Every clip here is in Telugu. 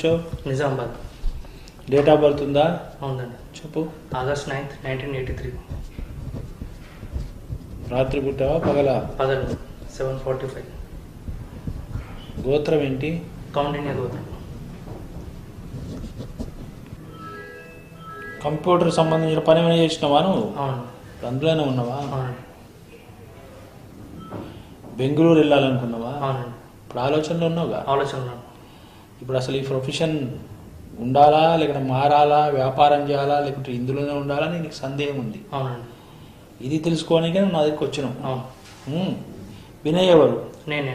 వచ్చావు నిజామాబాద్ డేట్ ఆఫ్ బర్త్ ఉందా అవునండి చెప్పు August ninth nineteen eighty three రాత్రి పుట్టావా పగల పగలు సెవెన్ ఫార్టీ ఫైవ్ గోత్రం ఏంటి కౌండిన్య గోత్రం కంప్యూటర్ సంబంధించిన పని ఏమైనా చేసినావా నువ్వు అవునండి అందులోనే ఉన్నావా అవునండి బెంగళూరు వెళ్ళాలనుకున్నావా అవునండి ఇప్పుడు ఆలోచనలో ఉన్నావుగా ఆలోచనలో ఇప్పుడు అసలు ఈ ప్రొఫెషన్ ఉండాలా లేకుంటే మారాలా వ్యాపారం చేయాలా లేకుంటే ఇందులోనే ఉండాలా అని నీకు సందేహం ఉంది అవునండి ఇది తెలుసుకోవడానికే నువ్వు నా దగ్గరికి వచ్చినావు అవును ఉమ్. వినయ్ ఎవరు నేనే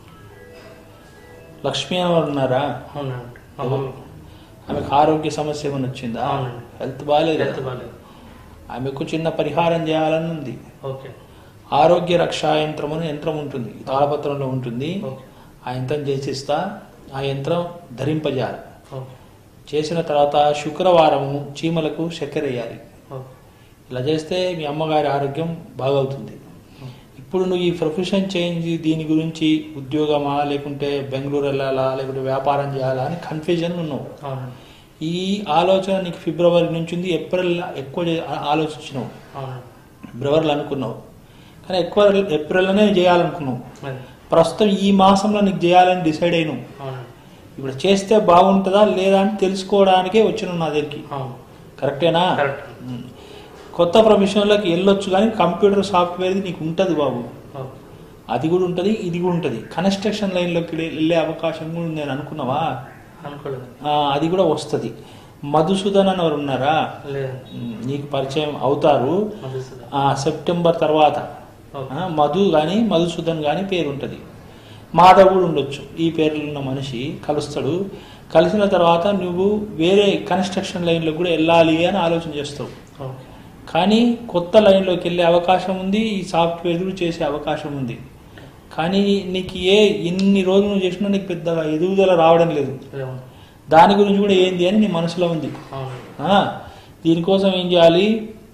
లక్ష్మి ఎవరు ఉన్నారా అవునండి మా మమ్మీ ఆమెకు ఆరోగ్య సమస్య ఏమైనా వచ్చిందా అవునండి. హెల్త్ బాగాలేదు హెల్త్ బాగాలేదు ఆమెకు చిన్న పరిహారం చేయాలని ఉంది ఓకే ఆరోగ్య రక్షా యంత్రం అని యంత్రం ఉంటుంది తాళపత్రంలో ఉంటుంది ఓకే ఆ యంత్రం చేసిస్తా ఆ యంత్రం ధరింపజేయాలి ఓకే చేసిన తర్వాత శుక్రవారము చీమలకు చక్కెర వేయాలి ఓకే ఇలా చేస్తే మీ అమ్మగారి ఆరోగ్యం బాగవుతుంది ఇప్పుడు నువ్వు ఈ ప్రొఫెషన్ చేంజ్ దీని గురించి ఉద్యోగమా లేకుంటే బెంగళూరు వెళ్ళాలా లేకుంటే వ్యాపారం చేయాలా అని కన్ఫ్యూజన్ ఉన్నావు అవునండి ఈ ఆలోచన నీకు ఫిబ్రవరి నుంచి ఉంది ఏప్రిల్ ఎక్కువ చే- ఆ- ఆలోచించినావు అవునండి ఫిబ్రవరిలో అనుకున్నావు కానీ ఎక్కువ ఏప్రిల్లోనే చేయాలనుకున్నావు అది ప్రస్తుతం ఈ మాసంలో నీకు చేయాలని డిసైడ్ అయినావు అవునండి ఇప్పుడు చేస్తే బాగుంటుందా లేదా అని తెలుసుకోవడానికే వచ్చినావు నా దగ్గరికి అవును కరెక్టేనా కరెక్ట్ ఉమ్. కొత్త ప్రొఫెషన్లోకి వెళ్ళొచ్చు కానీ కంప్యూటర్ సాఫ్ట్వేర్ నీకు ఉంటుంది బాబు ఓకే అది కూడా ఉంటుంది ఇది కూడా ఉంటుంది కన్స్ట్రక్షన్ లైన్లోకి వెళ్ళే- వెళ్ళే అవకాశం కూడా ఉంది అని అనుకున్నావా అనుకోలేదు ఆ, అది కూడా వస్తుంది మధుసూదన్ అని ఎవరు ఉన్నారా లేదండి ఉమ్, నీకు పరిచయం అవుతారు మధుసూదన్ ఆ, సెప్టెంబర్ తర్వాత ఓకే ఆ, మధు కానీ మధుసూదన్ కానీ పేరు ఉంటుంది మాధవ్ కూడా ఉండొచ్చు ఈ పేర్లు ఉన్న మనిషి కలుస్తాడు కలిసిన తర్వాత నువ్వు వేరే కన్స్ట్రక్షన్ లైన్లో కూడా వెళ్ళాలి అని ఆలోచన చేస్తావు ఓకే కానీ కొత్త లైన్లోకి వెళ్ళే అవకాశం ఉంది ఈ సాఫ్ట్వేర్ కూడా చేసే అవకాశం ఉంది కానీ నీకు ఏ ఎన్ని రోజులు నువ్వు చేసినా నీకు పెద్దగా ఎదుగుదల రావడం లేదు లేవు దాని గురించి కూడా ఏంది అని నీ మనసులో ఉంది అవునండి ఆ, దీనికోసం ఏం చేయాలి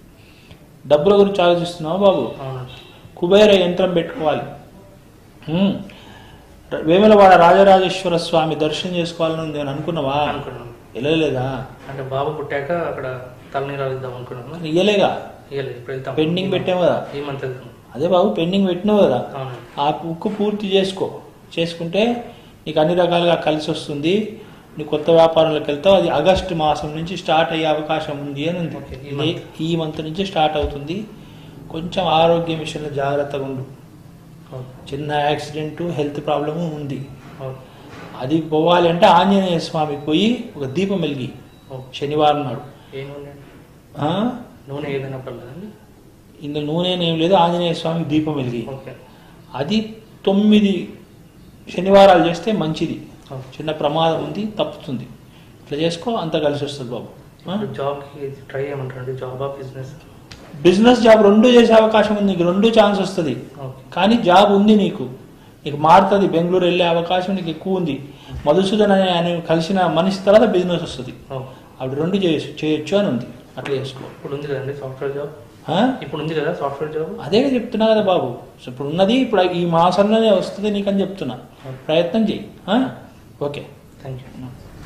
డబ్బుల గురించి ఆలోచిస్తున్నావు బాబు అవునండి కుబేర యంత్రం పెట్టుకోవాలి ఉమ్. వేములవాడ రాజరాజేశ్వర స్వామి దర్శనం చేసుకోవాలని ఉంది అని అనుకున్నావా అనుకున్నాను వెళ్ళలేదా అంటే బాబు పుట్టాక అక్కడ తలనీరాలు ఇద్దాం అనుకున్నాను మరి ఇయ్యలేగా ఇవ్వలేదు ఇప్పుడు వెళ్తాం పెండింగ్ పెట్టాము కదా ఈ మంత్ వెళ్తాం అదే బాబు పెండింగ్ పెట్టినావు కదా అవునండి ఆ బుక్ పూర్తి చేసుకో చేసుకుంటే నీకు అన్ని రకాలుగా కలిసి వస్తుంది నీ కొత్త వ్యాపారంలోకి వెళ్తావు అది ఆగస్టు మాసం నుంచి స్టార్ట్ అయ్యే అవకాశం ఉంది అని ఉంది Okay, ఈ ఇది month. ఈ మంత్ నుంచి స్టార్ట్ అవుతుంది కొంచెం ఆరోగ్య విషయంలో జాగ్రత్తగా ఉండు ఓకే చిన్న యాక్సిడెంట్ హెల్త్ ప్రాబ్లము ఉంది ఓకే అది పోవాలి అంటే ఆంజనేయ స్వామికి పోయి ఒక దీపం వెలిగి ఓకే శనివారం నాడు ఏ నూనె అండి? ఆ? నూనె ఏదైనా పర్లేదండి ఇందులో నూనె ఏం లేదు ఆంజనేయ స్వామికి దీపం వెలిగి ఓకే అది తొమ్మిది శనివారాలు చేస్తే మంచిది ఓకే చిన్న ప్రమాదం ఉంది తప్పుతుంది ఇట్లా చేసుకో అంత కలిసి వస్తుంది బాబు ఆ? ఇప్పుడు జాబ్కి ట్రై చేయమంటారండి job of business business job రెండు చేసే అవకాశం ఉంది నీకు రెండు ఛాన్స్ వస్తుంది ఓకే కానీ జాబ్ ఉంది నీకు నీకు మారుతుంది బెంగళూరు వెళ్ళే అవకాశం నీకు ఎక్కువ ఉంది మధుసూదన్ అనే ఆయన కలిసిన మనిషి తర్వాత బిజినెస్ వస్తుంది ఓకే అప్పుడు రెండు చేయొచ్చు చేయొచ్చు అని ఉంది అట్లా చేసుకో ఇప్పుడు ఉంది కదండి సాఫ్ట్వేర్ జాబ్ ఆ? ఇప్పుడు ఉంది కదా సాఫ్ట్వేర్ జాబ్ అదే చెప్తున్నా కదా బాబు సో ఇప్పుడు ఉన్నది ఇప్పుడు ఈ మాసంలోనే వస్తుంది నీకని చెప్తున్నా ప్రయత్నం చెయ్యి ఆ? ఓకే థ్యాంక్ యూ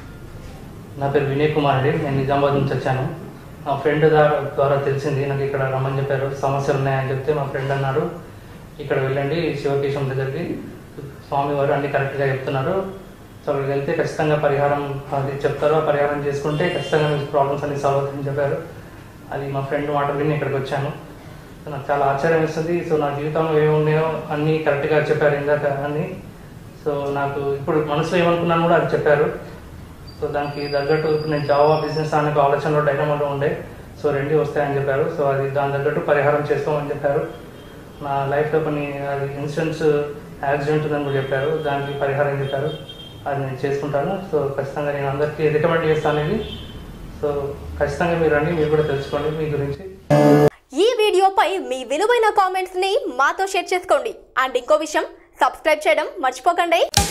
నా పేరు వినయ్ కుమార్ అండి నేను నిజామాబాద్ నుంచి వచ్చాను మా ఫ్రెండ్ ద్వారా ద్వారా తెలిసింది నాకు ఇక్కడ రమ్మని చెప్పారు సమస్యలు ఉన్నాయని చెప్తే మా ఫ్రెండ్ అన్నాడు ఇక్కడ వెళ్ళండి శివకేశం దగ్గరికి స్వామివారు అన్ని కరెక్ట్గా చెప్తున్నారు సో అక్కడికి వెళ్తే ఖచ్చితంగా పరిహారం అది చెప్తారు ఆ పరిహారం చేసుకుంటే ఖచ్చితంగా మీకు ప్రాబ్లమ్స్ అన్ని సాల్వ్ అవుతాయని చెప్పారు అది మా ఫ్రెండ్ మాట విని ఇక్కడికి వచ్చాను సో నాకు చాలా ఆశ్చర్యం వేస్తుంది సో నా జీవితంలో ఏమున్నాయో అన్నీ కరెక్ట్గా చెప్పారు ఇందాక అన్నీ సో నాకు ఇప్పుడు మనసులో ఏమనుకున్నాను కూడా అది చెప్పారు సో దానికి తగ్గట్టు ఇప్పుడు నేను జావా బిజినెస్ అనే ఒక ఆలోచనలో డైనమోలో ఉండే సో రెండు వస్తాయని చెప్పారు సో అది దాని తగ్గట్టు పరిహారం చేస్తామని చెప్పారు నా లైఫ్లో కొన్ని అది ఇన్సూరెన్స్ యాక్సిడెంట్ ఉందని కూడా చెప్పారు దానికి పరిహారం చెప్పారు అది నేను చేసుకుంటాను సో ఖచ్చితంగా నేను అందరికీ రికమెండ్ చేస్తాను ఇది సో ఖచ్చితంగా మీరు రండి మీరు కూడా తెలుసుకోండి మీ గురించి ఈ వీడియోపై మీ విలువైన కామెంట్స్ ని మాతో షేర్ చేసుకోండి అండ్ ఇంకో విషయం సబ్స్క్రైబ్ చేయడం మర్చిపోకండి